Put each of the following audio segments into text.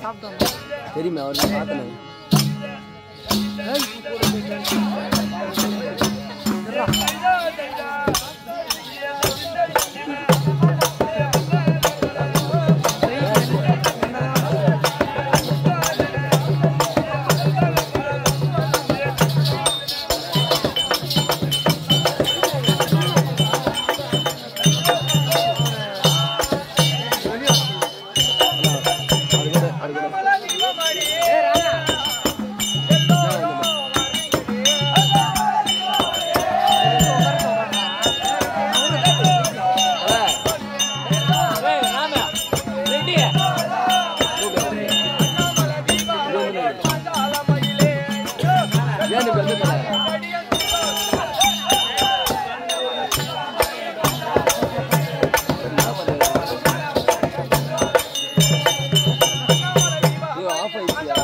தெரியுமே அவர் பார்த்தேன் ஏன் இப்ப வந்து ஐயோ ஆஃப் ஆயிடுச்சியா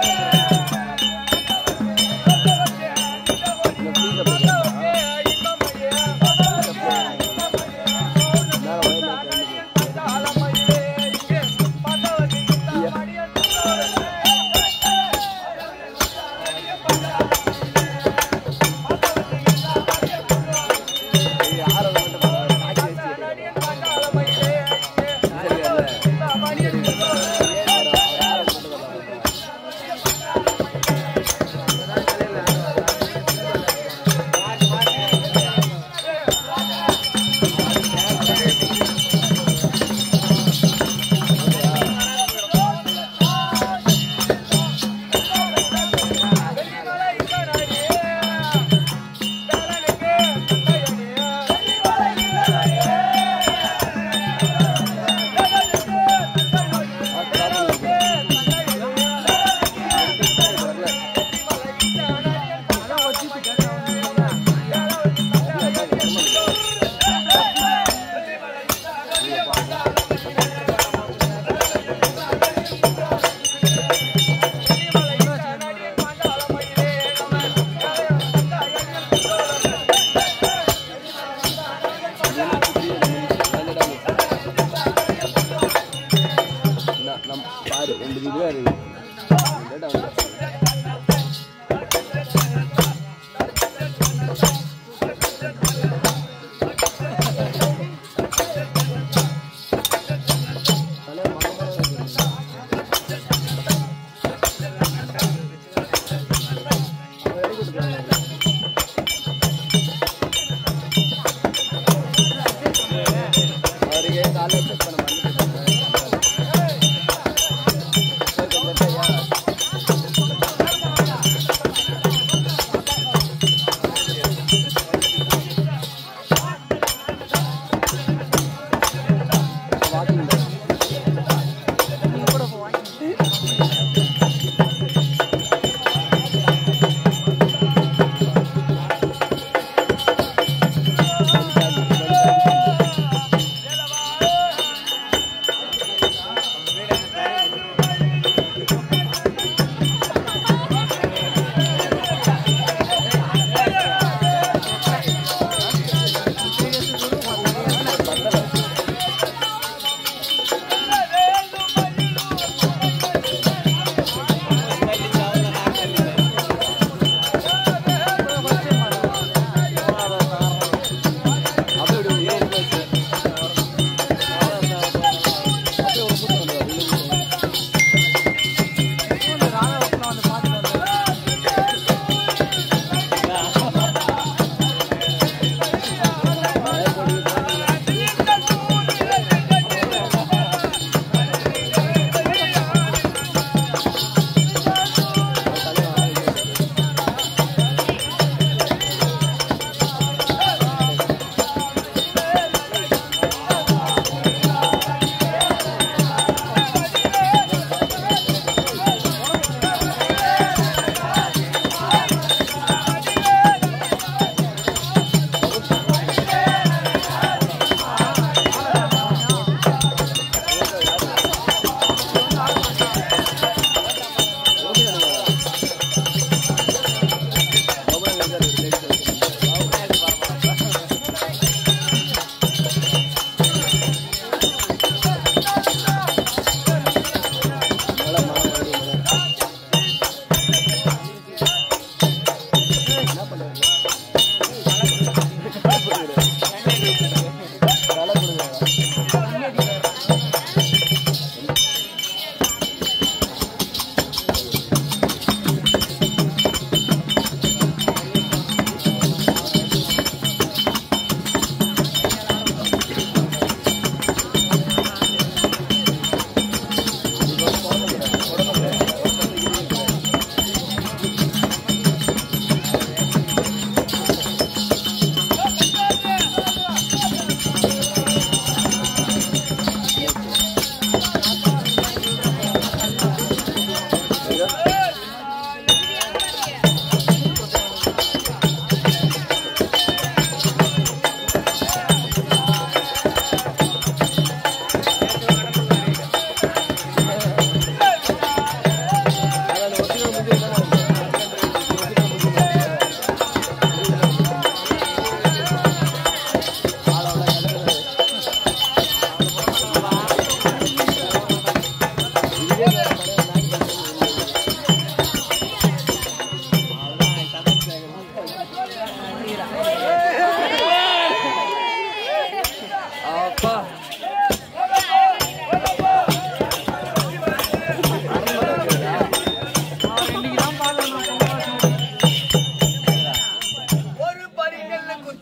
இந்த ஃப்ரீல போய்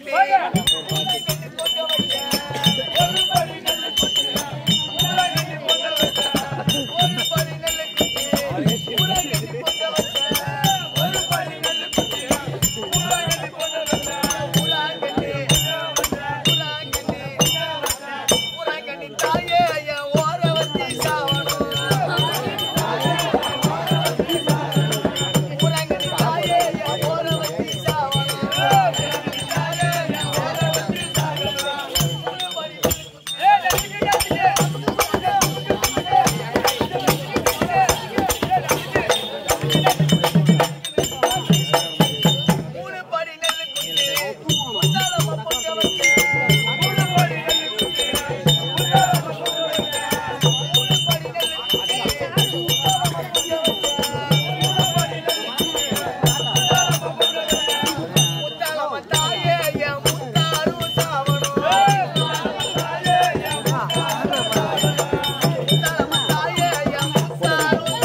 தாயே ஐயா ஓர வச்சு சாவணும் புறங்கடி தாயே ஐயா ஓர வச்சு சாவணும் மூணு படி நெல்லு குத்து முத்தாளம்மா பொங்க வச்சு மூணு படி நெல்லு குத்து முத்தாளம்மா பொங்க வச்சு மூணு படி நெல்லு குத்து முத்தாளம்மா பொங்க வச்சு முத்தாளம்மா தாயே என் முத்தாரும் சாவணும் முத்தாளம்மா தாயே என் முத்தாரும்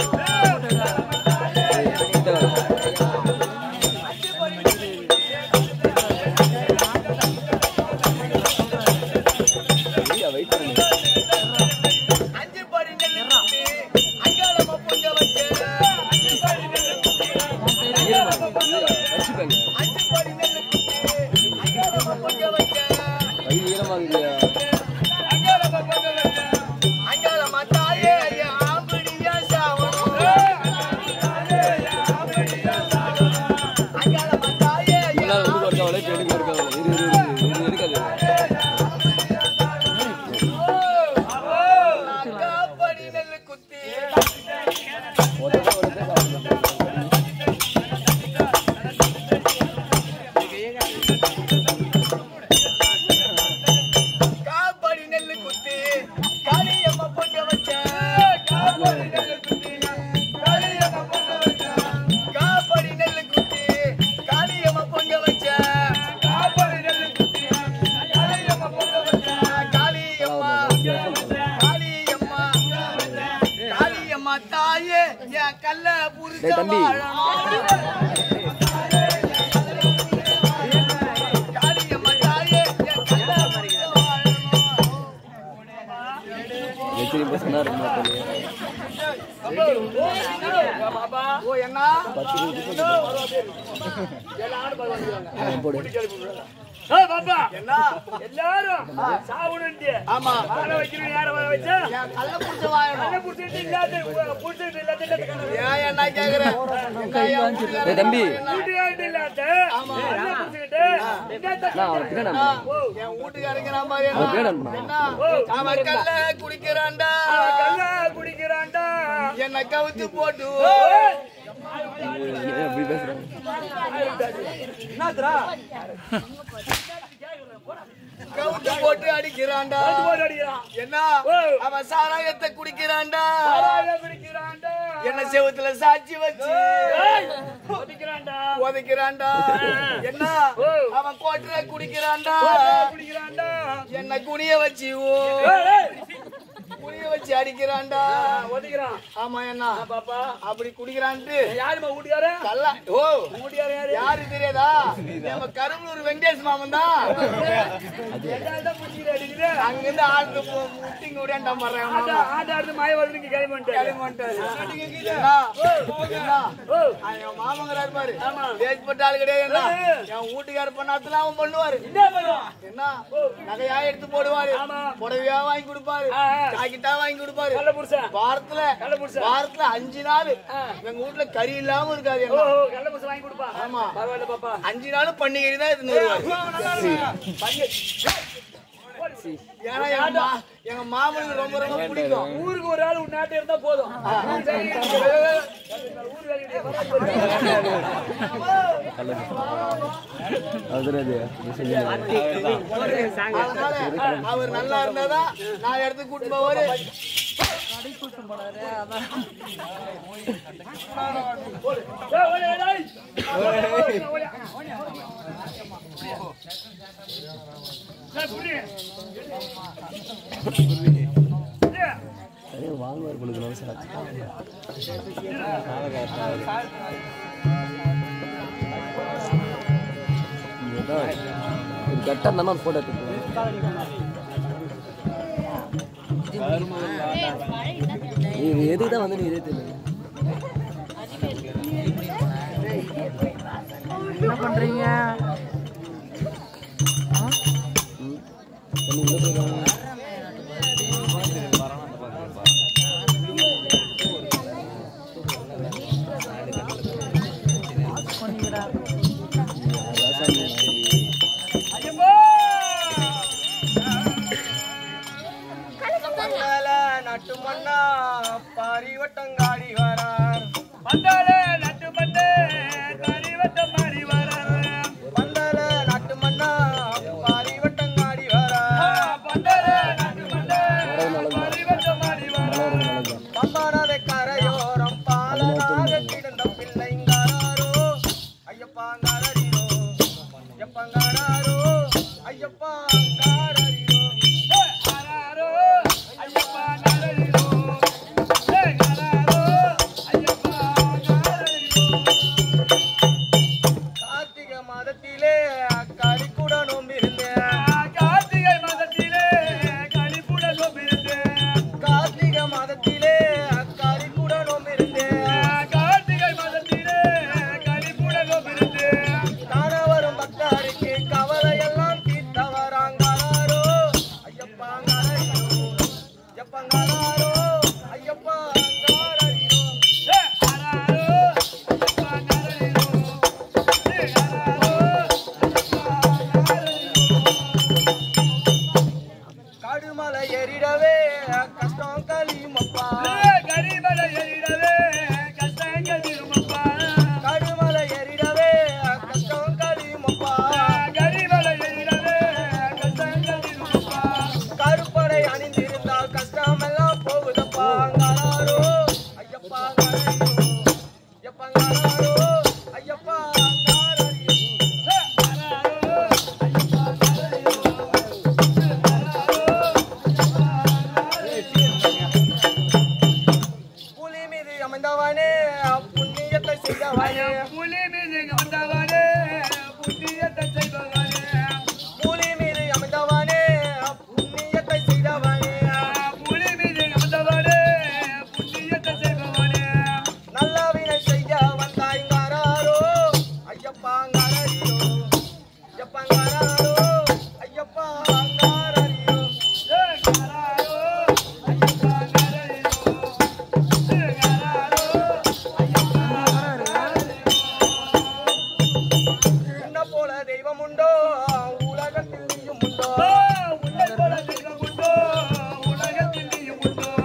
வெயிட் பண்ணு அஞ்சு படி நெல்லு குத்து அங்காளம்மா பொங்க வச்சு அஞ்சு படி நெல்லு குத்து வச்சுக்கோங்க அஞ்சு படி நெல்லு குத்து அங்காளம்மா பொங்க வச்சு கை ஈரமா இல்லையா அங்காளம்மா பொங்க வச்சு அங்காளம்மா தாயே என் ஆம்படியா சாவணும் அங்காளம்மா தாயே என் முன்னால் வந்து ஒருத்தவளை இப்போ எடுக்க இருக்காது இரு இரு இரு இரு இருக்காது அக்கா படி நெல்லு குத்தி ஒருத்தர் ஒருத்தர் சாப்பிடணும் காப்படி நெல்லு குத்தி காளியம்மா பொங்க வச்ச காப்படி நெல்லு குத்தி காளியம்மா பொங்க வச்ச காப்படி நெல்லு குத்தி காளியம்மா பொங்க வச்ச காப்படி நெல்லு குத்தி காளியம்மா பொங்க வச்ச காளியம்மா காளியம்மா காளியம்மா தாயே என் கல்ல புரிச்ச டேய் தம்பி. காளியம்மா தாயே என் கல்ல புரிச்ச வாழணும் வெற்றி பசங்க ரொம்ப தெரியும் ஓ என்ன பத்து நிமிஷம் ஆ, போடு என்ன எல்லாரும் சாவுனுட்டு ஆமா வாழ வைக்கணும் யார வாழ வச்சா என் கல்ல புடிச்ச வாழணும் புடிச்சிட்டு இல்லாத புடிச்சிட்டு இல்லாத ஏன் என்ன கேக்குற என்ன என் வீட்டுக்காரன் டேய் தம்பி வீட்டுக்காரன் இல்லாத என்ன புடிச்சிட்டு என்னத்த நான் அவன் பின்னாடி அனுப்புறேன். என் வீட்டுக்காரங்கிற மாதிரி அவன் பின்னாடி என்ன? அனுப்புறேன். என்ன அவன் கல்ல குடிக்கிறான்டா கல்லா குடிக்கிறான்டா என்ன கவுத்து போட்டு ஏன் அப்படி பேசுறேன் கவுத்து போட்டு அடிக்கிறான்டா போட்டு அடிக்கிறான் என்ன அவன் சாராயத்தை குடிக்கிறான்டா சாராய குடிக்கிறான்டா என்ன செவுத்துல சாட்சி வச்சு குடிக்கிறான்டா உதைக்கிறான்டா என்ன அவன் கோட்டரை குடிக்கிறான்டா குடிக்கிறான்டா என்ன குனிய வச்சு ஓ குனிய வச்சு அடிக்கிறான்டா ஒதுக்கிறான் ஆமா என்ன பாப்பா அப்படி குடிக்கிறான்ட்டு யாருமா வீட்டுக்காரன் கல்லா ஓ வீட்டுக்காரன் யாரு யாரு தெரியாதா நம்ம கரும்பலூர் வெங்கடேஷ் மாமன் தான் எல்லாரும் புடிச்சிட்டு அடிக்குது அங்கிருந்து ஆளுக்கு முட்டிங்க விடாண்டா மறேன் ஆட்டா ஆட்டா எடுத்து மாய வருதுக்கு கிளம்பிட்டு என் மாமங்கிறாரு பாரு தேஜ்பட்ட ஆளு கிடையாது என்ன? என் வீட்டுக்கார பண்ணாத்துல அவன் பண்ணுவாரு என்ன பண்ணுவான் என்ன நகையா எடுத்து போடுவாரு புடவையா வாங்கி கொடுப்பாரு ஆ, ஆ. ஜாக்கெட்டா வாங்கி கொடுப்பாரு நல்ல புருஷன் வாரத்துல நல்ல புருஷன் வாரத்துல அஞ்சு நாள் எங்க வீட்டுல கறி இல்லாம இருக்காது ஓ என்ன ஓ, நல்ல புருஷன் வாங்கி கொடுப்பா ஆமா பரவாயில்ல பாப்பா அஞ்சு நாளும் பண்டிகை தான் எடுத்துன்னு வருவாரு ஏன்னா எங்க மா- எங்க மாமனுக்கு ரொம்ப ரொம்ப பிடிக்கும் ஊருக்கு ஒரு ஆள் உன் நாட்டு இருந்தா போதும் சரி. ஊர் வேலைக்கு அது அதனால அவர் நல்லா இருந்தாதான் நான் இடத்துக்கு கூட்டு போவாரு ஏய், ஓடி, ஓடி, ஓடி. ஓடி, ஓடி. ஏய், புடி. ஏய், வாங்குவார் கொடுக்கணும் சார் இதுதான் கெட்டா இருந்தா ஒரு போட்டோ எடுத்துக்கலாம் நீ எதுக்கு தான் வந்து நீ இதே தெரியல என்ன பண்றீங்க ம். தண்ணி உள்ள போயிடுவாங்க. பண்ணிக்கிறா ராசாமி. மண்டல நட்டு மண்ணா பாரிவட்டங்காடி வரார் பந்தாலே நட்டு பந்தே கரிவட்டம் மாறி வரார் மண்டல நட்டு மண்ணா பாரிவட்டங்காடி வரார் பந்தாலே நட்டு பந்தே நடவு நடவு. கரிவட்டம் மாறி வரார் நல்லது, நல்லது. பம்பானதை கரையோரம் பாலனாக கிடந்த பிள்ளைங்காரோ ஐயப்பாங்காரோ எப்பங்காரோ ஐயப்பாங்காரோ ஆராரோ ஐயப்பா நாரரிரோ ஏ ஆராரோ ஐயப்பா நாரரிரோ கார்த்திகை மாதத்திலே கறிக்குட நோம்பிருந்தேன் கார்த்திகை மாதத்திலே கழிப்புட சோப்பிருந்தேன் கார்த்திகை மாதத்திலே கறிக்குட நோம்பிருந்தேன் கார்த்திகை மாதத்திலே கழிப்புட சோப்பிருந்தேன் காணவரும் பக்தருக்கு கவலையெல்லாம் தீர்த்தவராங்காரோ ஐயப்பாங்காரோ ஐயப்பாங்காரோ ஐயப்பாங்காரோ ஏ ஆராரோ ஐயப்பா நாரரிரோ ஏ ஆராரோ ஐயப்பா நாரரிரோ காடுமலை ஏறிடவே கஷ்டம் கலியுமப்பா கரிமலை எழிடவே கஷ்டங்கள் திரும்பப்பா காடுமலை ஏறிடவே கஷ்டம் கலியுமப்பா கரிமலை எழிடவே கஷ்டங்கள் திரும்பப்பா கருப்படை அணிந்திருந்தால் கஷ்டமெல்லாம் போகுதப்பா அங்காரோ ஐயப்பா அங்காரோ ஐயப்பா அங்காரோ ஐயப்பா அங்காரோ புலி மீது அமைந்தவனே புண்ணியத்தை செய்தவனே புலி மீது வந்தவனே புண்ணியத்தை செய்பவனே புலி மீது அமைந்தவனே புண்ணியத்தை செய்தவனே புலி மீது வந்தவனே புண்ணியத்தை செய்பவனே நல்லவினை செய்ய வந்தாய்ங்காரோ ஐயப்பா அங்காரோ ஐயப்பா அங்காரோ ஐயப்பா அங்காரோ உன்னை போல தெய்வம் உண்டோ உலகத்தில் நீயும் உண்டோ உன்னை போல தெய்வம் உண்டோ உலகத்தில் நீயும்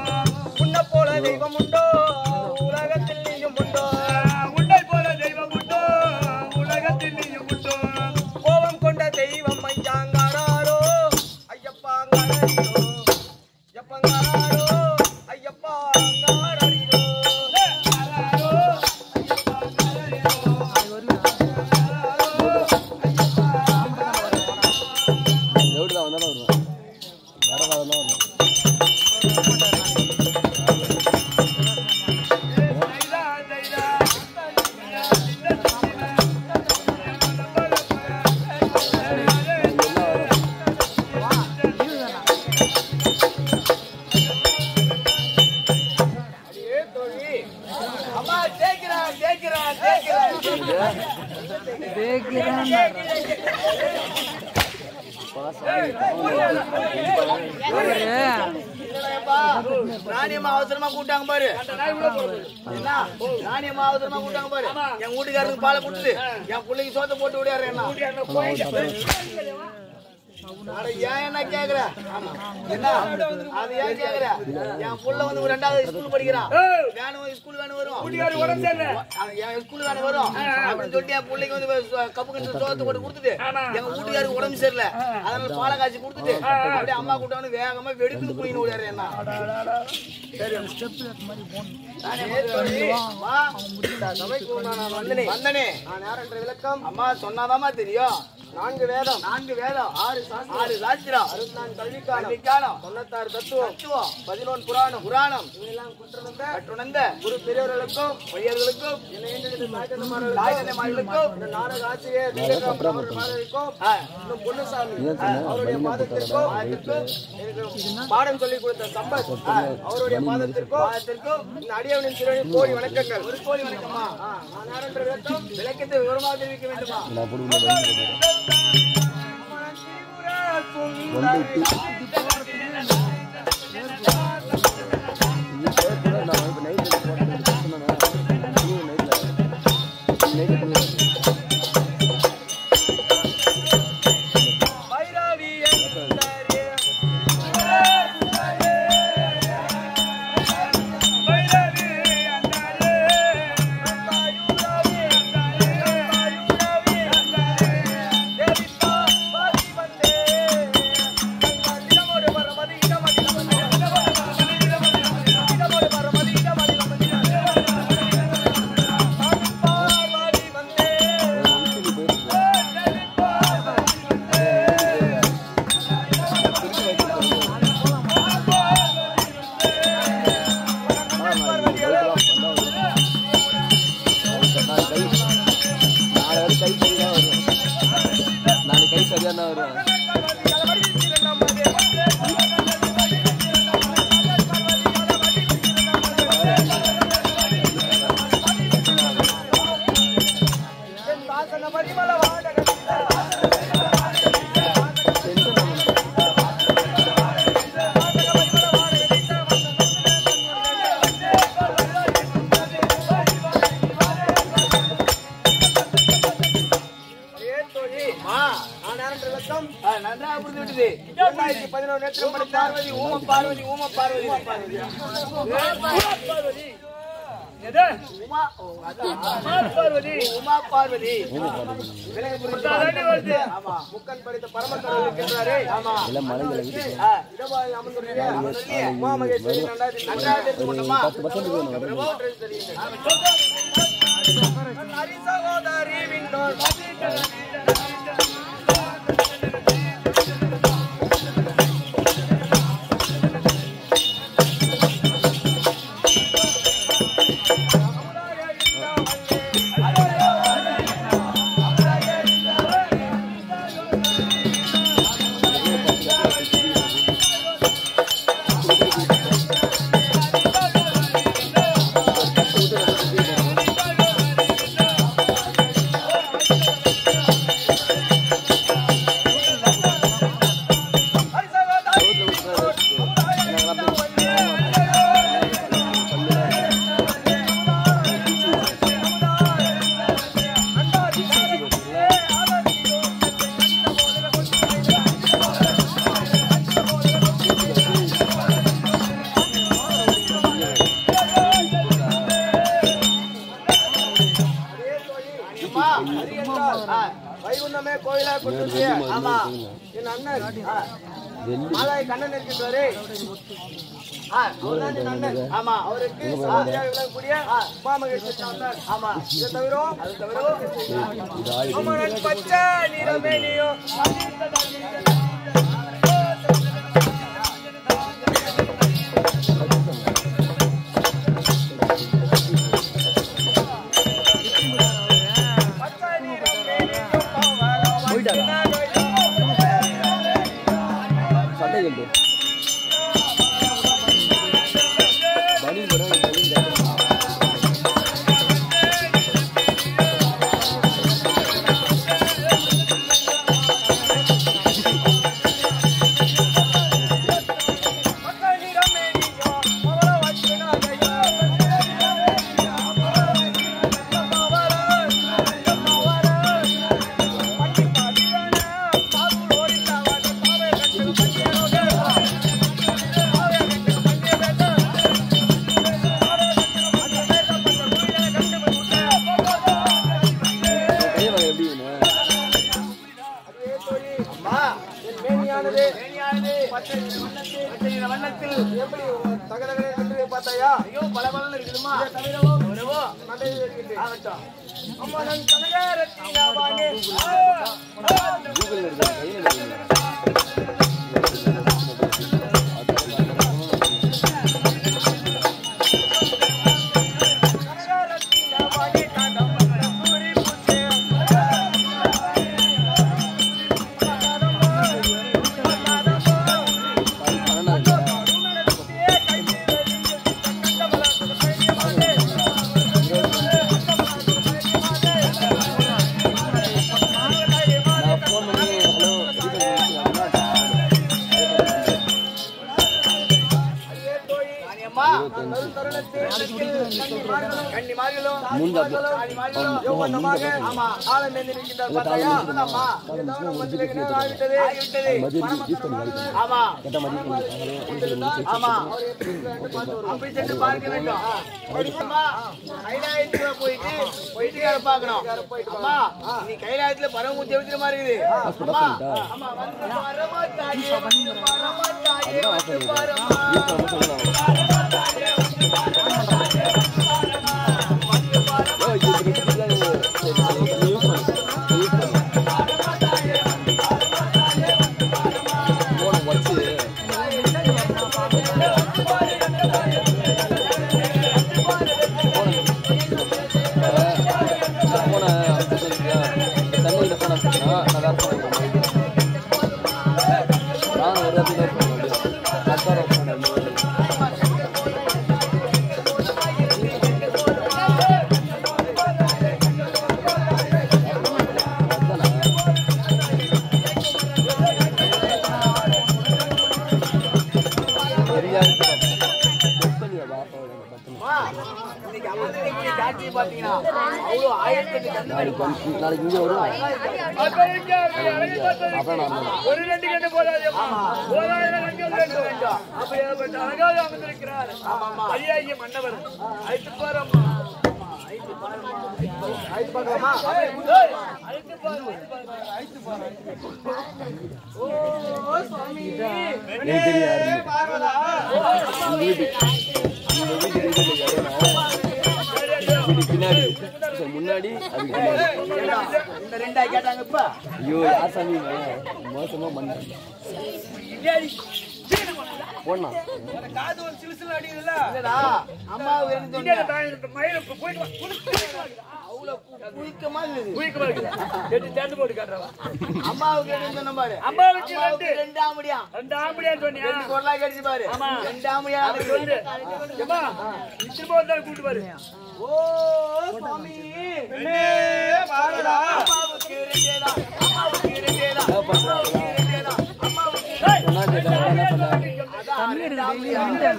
உண்டோ கோபம் கொண்ட தெய்வம் ஐயாங்காரோ ஐயப்பா அங்காரோ ஐயப்பங்காரோ ஐயப்பா அங்காரோ ரவுடி தான் வந்தாலும் வருவேன் வர காலம் தான் வருவேன் ஏ தோழி அம்மா தேய்க்கிறா தேய்க்கிறா தேய்க்கிறா ராணியம்மா அவசரமா கூட்டாங்க பாரு என்ன ராணியம்மா அவசரமா கூட்டாங்க பாரு என் வீட்டுக்காரருக்கு பாலை கொடுத்து என் பிள்ளைக்கு சோத்தை போட்டு விடியாரு என்ன அட ஏன் என்ன கேக்குற என்ன அது ஏன் கேக்குற என் புள்ள வந்து ஒரு ரெண்டாவது ஸ்கூல் படிக்கிறான் வேணும் ஸ்கூல் வேணும் வரும் அது என் ஸ்கூல் வேணும் வரும் அப்படின்னு சொல்லிட்டு என் பிள்ளைக்கு வந்து சோ- கப்பு கட்டு சோத்தை போட்டு கொடுத்துட்டு எங்க வீட்டுக்காருக்கு உடம்பு சரியில்லை அதனால பாலை காய்ச்சி கொடுத்துட்டு அப்படியே அம்மா கூட்டான்னு வேகமா வெடிக்குது குளின்னு விடாரு என்ன நானே சொல்லி, அம்மா, இந்த சபைக்கு நான் வந்தனே. வந்தனே. நான் யார் என்ற விளக்கம் அம்மா சொன்னாதாம்மா தெரியும் நான்கு வேதம் நான்கு வேதம் ஆறு சாஸ்திரம் ஆறு சாஸ்திரம் அறுபத்தி நான்கு கல்விக்காலம் கல்விக்காலம் தொண்ணூத்தாறு தத்துவம் தத்துவம் பதினொன்று புராணம் புராணம் இவையெல்லாம் குற்றுணர்ந்த கற்றுணர்ந்த குரு பெரியவர்களுக்கும் பொய்யர்களுக்கும் என்னை ஈன்றெடுத்த தாய் தாய் தந்தைமார்களுக்கும் தந்தைமார்களுக்கும் இந்த நாடக ஆசிரியர் திலகம் அவர்களுக்கும் ஆ, இன்னும் பொன்னுசாமி அவருடைய பாதத்திற்கும் பாதத்திற்கும் எனக்கு பாடம் சொல்லிக் கொடுத்த சம்பத் ஆ, அவருடைய பாதத்திற்கும் பாதத்திற்கும் இந்த அடியவனின் திருவடி கோடி வணக்கங்கள் ஒரு கோடி வணக்கமா ஆ, நான் யாரென்ற விளக்கம் விளக்கத்தை விவரமாக தெரிவிக்க வேண்டுமா நான் போடுவேன் ஒன் இது பேர் கூட நான் இப்போ நைட் சொன்னேன் நைட்டில் நைட்டு பைரவி என்றாரே. பைரவி என்றாரே. தாயுராவி என்றாரே. தாயுராவி என்றாரே. தேவிப்பா வாரி வந்தே. தங்கள் இடமோடு பரமதி இடமதி நமதி. இடமோடு பரமதி இடமதி நமதி. இடமோடு பரமதி இடமதி நமதி. தாவிப்பா வாரி வந்தே. தேவிப்பா நாளைக்கு கை சரியாக வரும் நாளைக்கு கை சரியாக தான் வரும் நன்றாக புரிந்து விட்டது இரண்டாயிரத்தி பதினொன்று நேற்று மணி பார்வதி ஊம பார்வதி ஊம பார்வதி ஊம பார்வதி பார்வதி எது உமா ஓ, அதான். உமா பார்வதி உமா பார்வதி விலங்கு அதானே புரிந்து வருது. ஆமா முக்கன் படித்த பரமக்கடவுள் இருக்கின்றாரே ஆமா எல்லாம் மலைகளை விட்டு ஆ, இடபாய் அமர்ந்துள்ளே அமர்ந்துள்ளே உமா மகேஸ்வரி நன்றாக நன்றாக தெரிந்து கொண்டோமா பத்து பர்சன்ட் வேணும் பிரபு என்று தெரியுது. ஹரி சகோதரி விண்ணோர் அம்மா, அது என்றால், ஆ, வைகுந்தமே கோயிலா கொண்டு ஆமா என் அண்ணன் ஆ, மாதாய் கண்ணன் இருக்கின்றாரே ஆ, அவர்தான் என் அண்ணன் ஆமா அவருக்கு சாதியாக விளங்கக்கூடிய ஆ, உமாமகேஸ்வரி அண்ணன் ஆமா இதை தவிர அது தவிர அமரன் பச்சை நிறமேனியோ சட்டை கட்டு பனி கூட பனி கையை வாங்க எப்படி வேணும்? அம்மா என் மேனியானது பச்சை வண்ணத்தில் பச்சை நிற வண்ணத்தில் எப்படி தகதகனே என்று பார்த்தாயா ஐயோ பல பலன் இருக்குதுமா இதை தவிரவோ நடையில் இருக்கின்றேன் அம்மா நான் கனகாரத்தின் கூகுள் எடுத்து கையில் எடுத்து கன்னி மார்களும் மூந்தாப்புல. ஆடி மார்களும் ஆமா, ஒவ்வொன்றமாக மூந்தாப்புல. ஆமா ஆளை மேய்ந்து நிற்கின்றார் இல்ல, பார்த்தாயா? காலை முடிச்சு ஆமா. காலை ஏதோ முடிச்சு நம்ம முடிச்சு மத்தியிலே முடிச்சு ஆகிவிட்டது. ஆகிவிட்டது. மதியம் யூஸ் பண்ணி வாங்கி ஆமா கேட்ட மதியம் பண்ணி ஆமா அப்படி சென்று பார்க்க வேண்டும் அம்மா, கைலாயத்துல போயிட்டு போயிட்டு வேலை பார்க்கணும் அம்மா நீ கைலாயத்துல பரமூர்த்தி வச்சுற மாதிரி இருக்குது அம்மா அம்மா வந்து பாரம்மா தாயே வந்து பாரம்மா தாயே வந்து பாரம்மா யூஸ் பண்ண சொல்லலாம் யூஸ் பண்ணு யூஸ் பண்ணு போன வச்சு போன சென்னையில் போன நான் வேறு போனேன் நான் ஒரு இடத்துல போனேன் அத்தாரம் போனேன் அம்மா, இன்னைக்கு அமர்ந்திருக்கக்கூடிய காட்சியை பார்த்தீங்கன்னா அவ்வளோ ஆயிரத்தி எட்டு கண்ணு நாளைக்கு நாளைக்கு இங்கே வரும் அப்புறம் நான் ஒரு ரெண்டு கண்டு போதாது போதாயிரம் கண்கள் வேண்டும் வேண்டும் அப்படியாப்பட்ட அழகாக அமர்ந்திருக்கிறார் அரியாகிய மன்னவர் அழைத்து பாரம்மா பார்க்கலாமா? அழைத்து பாரு அழைத்து பாரு எனக்கு தெரியாது இந்த வீட்டு இந்த வீட்டு வீட்டுல இடம் வீட்டுக்கு பின்னாடி சரி, முன்னாடி அதுக்கு பின்னாடி இந்த ரெண்டாய் கேட்டாங்க இப்ப ஐயோ யார் சாமி இவன்? மோசமா பண்ண போனா காது ஒரு சிலு சிலு அடிக்குதுல்ல இல்லடா அம்மாவுக்கு என்ன தோணுது? மயில போயிட்டு அவ்வளவு கு- குறுக்கமா இருக்குது குயிக்கமா இருக்குது எட்டு தேர்ந்து போட்டு காட்டுறவா அம்மாவுக்கு என்ன சொன்ன பாரு அம்மாவுக்கு அம்மாவுக்கு ரெண்டு. ரெண்டு ஆம்படியா ரெண்டு ஆம்படியான்னு சொன்னியா ரெண்டு கொடலா கடிச்சு பாரு ஆமா. ரெண்டு ஆம்படியா அப்படி சொல்லு ஏம்மா திரும்ப வந்தாலும் கூட்டு பாரு ஓ சுவாமி அம்மாவுக்கு ரெண்டேடா அம்மாவுக்கு ரெண்டேடா என்ன பண்றாங்க அம்மாவுக்கு ரெண்டேடா அம்மாவுக்கு சொன்னா கேட்டா என்ன பண்றாங்க அதான் ரெண்டு ஆம்படியா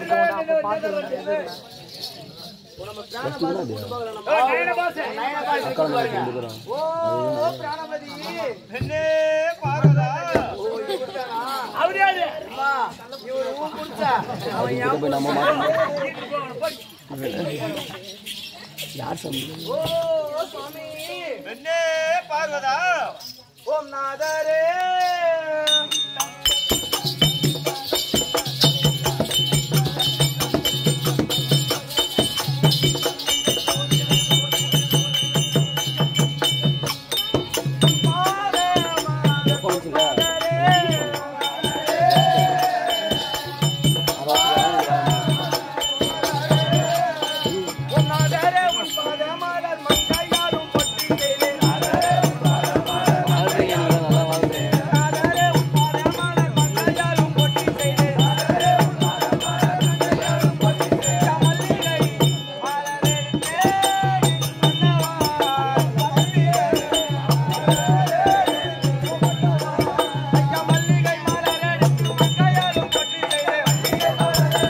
ஃபர்ஸ்ட் கூட அது நயன பாச நயன பாசி அக்கா பாருங்க ரெண்டு பேரும் ஓ பிராணபதி அவரியாது அம்மா இவரு ஊ குடிச்சா அவன் கிட்ட போய் நம்ம மாட்டோம் யார் சாமி ஓ சுவாமி ஓம் நாதரே எப்போ வந்துச்சுங்க ஓம் நாதரே உன் பாதமலர் மங்கையாலும் பற்றி செய்தேன் வாழ்றீங்க நீங்க நல்லா வாழ்றீங்க நாதரே உன் பாதமலர் மங்கையாலும் பற்றி செய்தேன் நாதரே உன் பாதமலர் மங்கையாலும் பற்றி செய்தேன் மல்லிகை மலரெடுத்தே மன்னவா ஐயா மல்லிகை மலரெடுத்து மங்கையாலும் பற்றி செய்தேன்